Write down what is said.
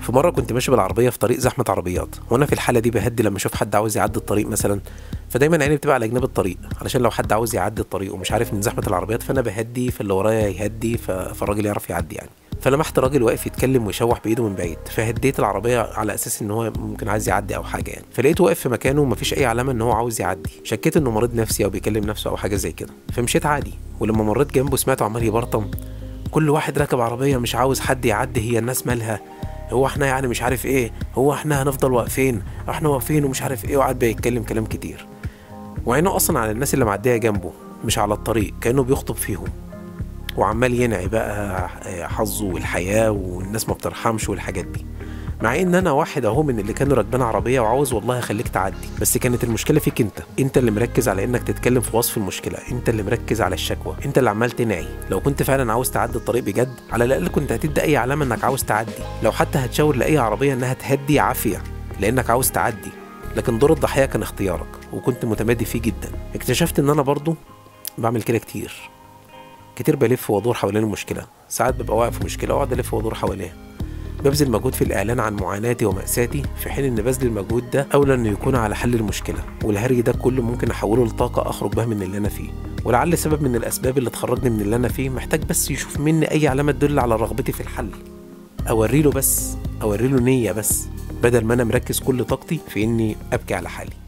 في مره كنت ماشي بالعربيه في طريق زحمه عربيات وانا في الحاله دي بهدي لما اشوف حد عاوز يعدي الطريق مثلا فدايما عيني بتبقى على جناب الطريق علشان لو حد عاوز يعدي الطريق ومش عارف من زحمه العربيات فانا بهدي فاللي ورايا يهدي ف- فالراجل يعرف يعدي يعني فلمحت راجل واقف يتكلم ويشوح بايده من بعيد فهديت العربيه على اساس ان هو ممكن عايز يعدي او حاجه يعني فلقيته واقف في مكانه ومفيش اي علامه ان هو عاوز يعدي شكيت انه مريض نفسي او بيكلم نفسه او حاجه زي كده فمشيت عادي ولما مريت جنبه سمعته عمال يبرطم كل واحد راكب عربيه مش عاوز حد يعدي هي الناس مالها هو احنا يعني مش عارف ايه هو احنا هنفضل واقفين احنا واقفين ومش عارف ايه وقعد بيتكلم كلام كتير وعينه اصلا على الناس اللي معديه جنبه مش على الطريق كانه بيخطب فيهم وعمال ينعي بقى حظه والحياه والناس ما بترحمش والحاجات دي مع ان انا واحد اهو من اللي كانوا راكبين عربيه وعاوز والله اخليك تعدي بس كانت المشكله فيك انت انت اللي مركز على انك تتكلم في وصف المشكله انت اللي مركز على الشكوى انت اللي عمال تنعي لو كنت فعلا عاوز تعدي الطريق بجد على الاقل كنت هتدي اي علامه انك عاوز تعدي لو حتى هتشاور لاي عربيه انها تهدي عافيه لانك عاوز تعدي لكن دور الضحيه كان اختيارك وكنت متمادي فيه جدا اكتشفت ان انا برضو بعمل كده كتير كتير بلف وادور حوالين المشكله ساعات ببقى واقف في مشكله واقعد الف وادور حواليها ببذل مجهود في الإعلان عن معاناتي ومأساتي في حين إن بذل المجهود ده أولى إنه يكون على حل المشكلة والهري ده كله ممكن أحوله لطاقة أخرج بها من اللي أنا فيه ولعل سبب من الأسباب اللي تخرجني من اللي أنا فيه محتاج بس يشوف مني أي علامة تدل على رغبتي في الحل أوريله بس أوريله نية بس بدل ما أنا مركز كل طاقتي في إني أبكي على حالي